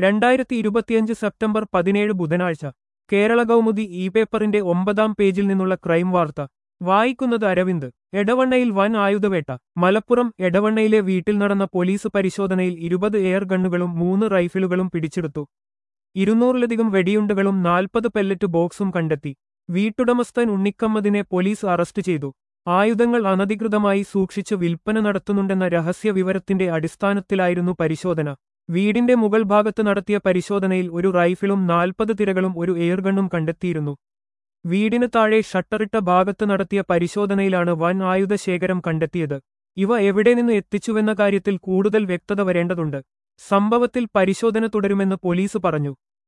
രണ്ടായിരത്തി ഇരുപത്തിയഞ്ച് സെപ്റ്റംബർ പതിനേഴ് ബുധനാഴ്ച കേരള കൗമുദി ഇ പേപ്പറിന്റെ ഒമ്പതാം പേജിൽ നിന്നുള്ള ക്രൈം വാർത്ത വായിക്കുന്നത് അരവിന്ദ് എടവണ്ണയിൽ വൻ ആയുധവേട്ട മലപ്പുറം എടവണ്ണയിലെ വീട്ടിൽ നടന്ന പോലീസ് പരിശോധനയിൽ ഇരുപത് എയർ ഗണ്ണുകളും മൂന്ന് റൈഫിലുകളും പിടിച്ചെടുത്തു ഇരുന്നൂറിലധികം വെടിയുണ്ടകളും നാൽപ്പത് പെല്ലറ്റ് ബോക്സും കണ്ടെത്തി വീട്ടുടമസ്ഥൻ ഉണ്ണിക്കമ്മദിനെ പോലീസ് അറസ്റ്റ് ചെയ്തു ആയുധങ്ങൾ അനധികൃതമായി സൂക്ഷിച്ച് വിൽപ്പന നടത്തുന്നുണ്ടെന്ന രഹസ്യ വിവരത്തിന്റെ അടിസ്ഥാനത്തിലായിരുന്നു പരിശോധന വീടിന്റെ മുകൾ ഭാഗത്ത് നടത്തിയ പരിശോധനയിൽ ഒരു റൈഫിളും നാൽപ്പത് തിരകളും ഒരു എയർഗണ്ണും കണ്ടെത്തിയിരുന്നു വീടിന് താഴെ ഷട്ടറിട്ട ഭാഗത്ത് നടത്തിയ പരിശോധനയിലാണ് വൻ ആയുധ ശേഖരം കണ്ടെത്തിയത് ഇവ എവിടെ നിന്ന് എത്തിച്ചുവെന്ന കാര്യത്തിൽ കൂടുതൽ വ്യക്തത വരേണ്ടതുണ്ട് സംഭവത്തിൽ പരിശോധന തുടരുമെന്ന് പോലീസ് പറഞ്ഞു